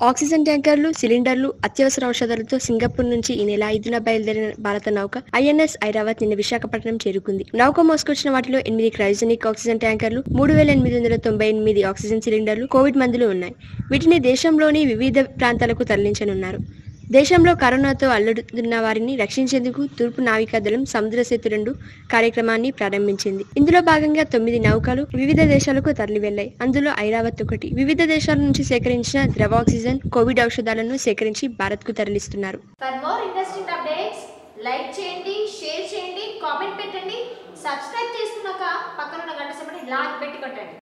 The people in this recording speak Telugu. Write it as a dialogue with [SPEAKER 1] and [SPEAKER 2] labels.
[SPEAKER 1] ఆక్సిజన్ ట్యాంకర్లు సిలిండర్లు అత్యవసర ఔషధాలతో సింగపూర్ నుంచి ఈ నెల ఐదున బయలుదేరిన భారత నౌక ఐఎన్ఎస్ ఐరావత్ నిన్న విశాఖపట్నం చేరుకుంది నౌక మోసుకొచ్చిన వాటిలో ఎనిమిది క్రైజనిక్ ఆక్సిజన్ ట్యాంకర్లు మూడు వేల ఎనిమిది వందల తొంభై ఎనిమిది ఆక్సిజన్ సిలిండర్లు కోవిడ్ మందులు ఉన్నాయి వీటిని దేశంలోని వివిధ ప్రాంతాలకు తరలించనున్నారు దేశంలో కరోనాతో అల్లుడుతున్న వారిని రక్షించేందుకు తూర్పు నావికా దళం సముద్ర సేతు రెండు కార్యక్రమాన్ని ప్రారంభించింది ఇందులో భాగంగా తొమ్మిది నౌకలు వివిధ దేశాలకు తరలి వెళ్లాయి అందులో ఐరావత్ ఒకటి వివిధ దేశాల నుంచి సేకరించిన ద్రవ ఆక్సిజన్ కోవిడ్ ఔషధాలను సేకరించి భారత్ కు తరలిస్తున్నారు
[SPEAKER 2] for more interesting updates like చేయండి షేర్ చేయండి కామెంట్ పెట్టండి సబ్స్క్రైబ్ చేసుకున్నాక పక్కన ఉన్న గంట సమయం లాగ్ పెట్టి కొట్టండి